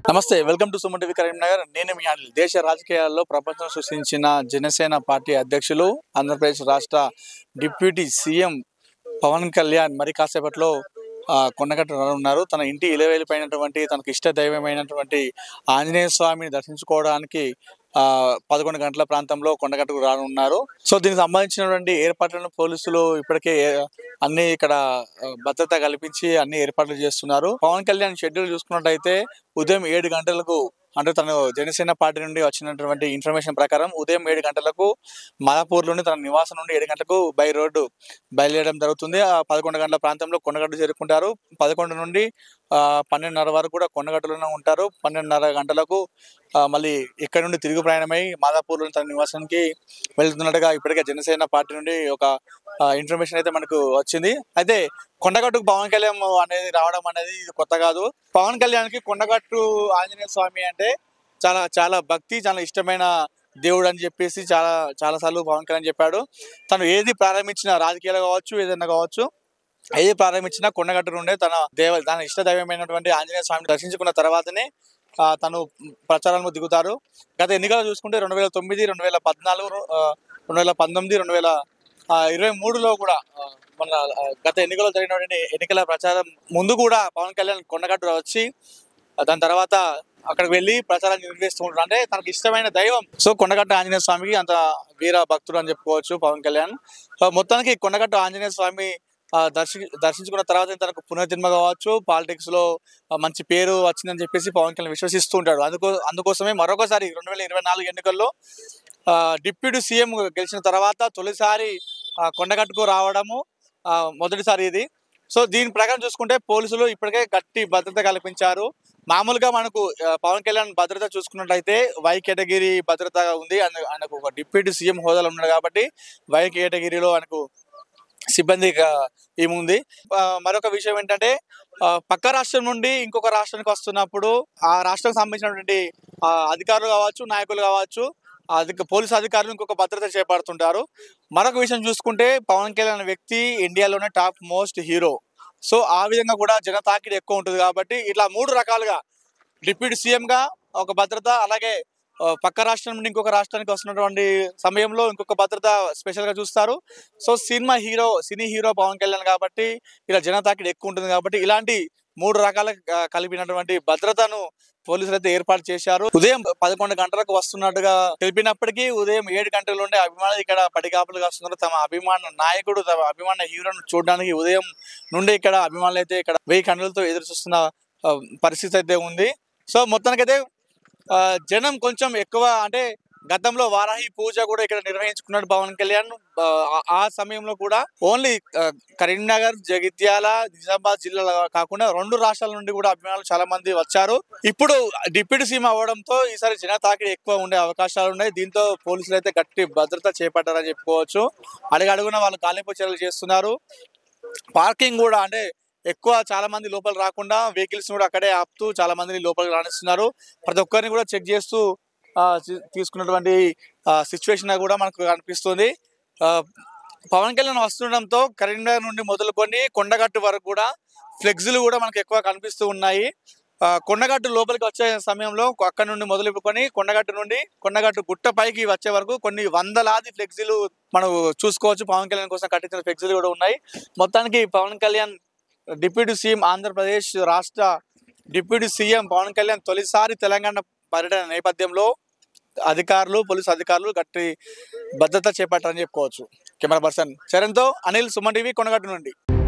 నమస్తే welcome to Suman TV Karimnagar నేను మీ అనిల్ దేశ రాజకీయాల్లో ప్రపంచం సృష్టించిన జనసేన పార్టీ అధ్యక్షులు ఆంధ్రప్రదేశ్ రాష్ట్ర డిప్యూటీ సీఎం పవన్ కళ్యాణ్ మరి కాసేపట్లో ఆ, కొండగట్ట ఉన్నారు తన ఇంటి ఇలవేలిపోయినటువంటి తనకు ఇష్ట దైవమైనటువంటి ఆంజనేయ స్వామిని దర్శించుకోవడానికి ఆ పదకొండు గంటల ప్రాంతంలో కొండగట్టుకు రానున్నారు సో దీనికి సంబంధించినటువంటి ఏర్పాట్లను పోలీసులు ఇప్పటికే ఏ- అన్ని ఇక్కడ ఆ, భద్రత కల్పించి అన్ని ఏర్పాట్లు చేస్తున్నారు పవన్ కళ్యాణ్ షెడ్యూల్ చూసుకున్నట్టయితే ఉదయం ఏడు గంటలకు అంటే తను జనసేన పార్టీ నుండి వచ్చినటువంటి ఇన్ఫర్మేషన్ ప్రకారం ఉదయం ఏడు గంటలకు మాదాపూర్లోని తన నివాసం నుండి ఏడు గంటలకు బై రోడ్డు బయలుదేరడం జరుగుతుంది ఆ పదకొండు గంటల ప్రాంతంలో కొండగట్టు చేరుకుంటారు పదకొండు నుండి ఆ, పన్నెండున్నర వరకు కూడా కొండగట్టులోనే ఉంటారు పన్నెండున్నర గంటలకు ఆ, మళ్ళీ ఇక్కడ నుండి తిరుగు ప్రయాణమై మాదాపూర్లోని తన నివాసానికి వెళ్తున్నట్టుగా ఇప్పటికే జనసేన పార్టీ నుండి ఒక ఇన్ఫర్మేషన్ అయితే మనకు వచ్చింది అయితే కొండగట్టుకు పవన్ కళ్యాణ్ అనేది రావడం అనేది ఇది కొత్త కాదు పవన్ కళ్యాణ్కి కొండగట్టు ఆంజనేయ స్వామి అంటే చాలా చాలా భక్తి చాలా ఇష్టమైన దేవుడు అని చెప్పేసి చాలా చాలా సార్లు పవన్ కళ్యాణ్ చెప్పాడు తను ఏది ప్రారంభించిన రాజకీయాలు కావచ్చు ఏదైనా కావచ్చు ఏది ప్రారంభించినా కొండగట్టు నుండే తన దేవ తన ఇష్ట దైవమైనటువంటి ఆంజనేయ స్వామిని దర్శించుకున్న తర్వాతనే ఆ, తను ప్రచారంలో దిగుతారు గత ఎన్నికలు చూసుకుంటే రెండు వేల తొమ్మిది రెండు వేల పద్నాలుగు ఆ, రెండు వేల పంతొమ్మిది రెండు వేల ఆ, ఇరవై మూడులో కూడా ఆ, మన ఆ, గత ఎన్నికల్లో జరిగినటువంటి ఎన్నికల ప్రచారం ముందు కూడా పవన్ కళ్యాణ్ కొండగట్టు వచ్చి ఆ, దాని తర్వాత అక్కడికి వెళ్ళి ప్రచారం నిర్వహిస్తూ ఉంటారు అంటే తనకి ఇష్టమైన దైవం సో కొండగట్ట ఆంజనేయ స్వామికి అంత వీర భక్తుడు అని చెప్పుకోవచ్చు పవన్ కళ్యాణ్ సో మొత్తానికి కొండగట్ట ఆంజనేయ స్వామి ఆ, దర్శి దర్శించుకున్న తర్వాత తనకు పునర్జన్మ కావచ్చు పాలిటిక్స్ లో ఆ, మంచి పేరు వచ్చిందని చెప్పేసి పవన్ కళ్యాణ్ విశ్వసిస్తూ ఉంటాడు అందుకో అందుకోసమే మరొకసారి రెండు వేల ఇరవై నాలుగు ఎన్నికల్లో ఆ, డిప్యూటీ సీఎం గెలిచిన తర్వాత తొలిసారి ఆ, కొండగట్టుకు రావడము ఆ, మొదటిసారి ఇది సో దీని ప్రకారం చూసుకుంటే పోలీసులు ఇప్పటికే గట్టి భద్రత కల్పించారు మామూలుగా మనకు ఆ, పవన్ కళ్యాణ్ భద్రత చూసుకున్నట్లయితే వై కేటగిరీ భద్రత ఉంది ఆయన- ఆయనకు ఒక డిప్యూటీ సీఎం హోదాలో ఉన్నాడు కాబట్టి వై కేటగిరీలో ఆయనకు సిబ్బంది గా- ఏముంది ఆ, మరొక విషయం ఏంటంటే ఆ, పక్క రాష్ట్రం నుండి ఇంకొక రాష్ట్రానికి వస్తున్నప్పుడు ఆ రాష్ట్రానికి సంబంధించినటువంటి ఆ, అధికారులు కావచ్చు నాయకులు కావచ్చు అధిక పోలీసు అధికారులు ఇంకొక భద్రత చేపడుతుంటారు మరొక విషయం చూసుకుంటే పవన్ కళ్యాణ్ అనే వ్యక్తి ఇండియాలోనే టాప్ మోస్ట్ హీరో సో ఆ విధంగా కూడా జన తాకిడి ఎక్కువ ఉంటుంది కాబట్టి ఇట్లా మూడు రకాలుగా డిప్యూటీ సీఎం గా ఒక భద్రత అలాగే ఆ, పక్క రాష్ట్రం నుండి ఇంకొక రాష్ట్రానికి వస్తున్నటువంటి సమయంలో ఇంకొక భద్రత స్పెషల్ గా చూస్తారు so cinema hero cine hero Pawan Kalyan కాబట్టి ఇలా జన తాకిడి ఎక్కువ ఉంటుంది కాబట్టి ఇలాంటి మూడు రకాల ఆ, కలిపినటువంటి భద్రతను పోలీసులు అయితే ఏర్పాటు చేశారు ఉదయం పదకొండు గంటలకు వస్తున్నట్టుగా తెలిపినప్పటికీ ఉదయం ఏడు గంటల నుండి అభిమానులు ఇక్కడ పడిగాపులుగా వస్తున్నారు తమ అభిమాన నాయకుడు తమ అభిమాన హీరోను చూడడానికి ఉదయం నుండి ఇక్కడ అభిమానులు అయితే ఇక్కడ వెయ్యి కన్నులతో ఎదురు చూస్తున్న ఆ, పరిస్థితి అయితే ఉంది సో మొత్తానికైతే ఆ, జనం కొంచెం ఎక్కువ అంటే గతంలో వారాహి పూజ కూడా ఇక్కడ నిర్వహించుకున్నాడు పవన్ కళ్యాణ్ ఆ, ఆ- ఆ సమయంలో కూడా ఓన్లీ ఆ, కరీంనగర్ జగిత్యాల నిజామాబాద్ జిల్లాల కాకుండా రెండు రాష్ట్రాల నుండి కూడా అభిమానులు చాలా మంది వచ్చారు ఇప్పుడు డిప్యూటీ సీఎం అవ్వడంతో ఈసారి జన తాకిడి ఎక్కువ ఉండే అవకాశాలు ఉన్నాయి దీంతో పోలీసులు అయితే గట్టి భద్రత చేపట్టారని చెప్పుకోవచ్చు అడుగడుగున వాళ్ళు కాలింపు చర్యలు చేస్తున్నారు పార్కింగ్ కూడా అంటే ఎక్కువ చాలా మంది లోపల రాకుండా వెహికల్స్ కూడా అక్కడే ఆపుతూ చాలా మందిని లోపలికి రాణిస్తున్నారు ప్రతి ఒక్కరిని కూడా చెక్ చేస్తూ ఆ, తీ- తీసుకున్నటువంటి సిచ్యువేషన్ కూడా మనకు కనిపిస్తుంది ఆ, పవన్ కళ్యాణ్ వస్తుండడంతో కరీంనగర్ నుండి మొదలుకొని కొండగట్టు వరకు కూడా ఫ్లెక్స్లు కూడా మనకు ఎక్కువ కనిపిస్తూ ఉన్నాయి ఆ, కొండగట్టు లోపలికి వచ్చే సమయంలో అక్కడ నుండి మొదలుకొని కొండగట్టు నుండి కొండగట్టు గుట్ట పైకి వచ్చే వరకు కొన్ని వందలాది ఫ్లెక్సీలు మనం చూసుకోవచ్చు పవన్ కళ్యాణ్ కోసం కట్టించిన ఫ్లెక్సీలు కూడా ఉన్నాయి మొత్తానికి పవన్ కళ్యాణ్ డిప్యూటీ సీఎం ఆంధ్రప్రదేశ్ రాష్ట్ర డిప్యూటీ సీఎం పవన్ కళ్యాణ్ తొలిసారి తెలంగాణ పర్యటన నేపథ్యంలో అధికారులు పోలీసు అధికారులు గట్టి భద్రత చేపట్టారని చెప్పుకోవచ్చు కెమెరా పర్సన్ చరణ్తో అనిల్ సుమన్ టీవీ కొనగట్టు నుండి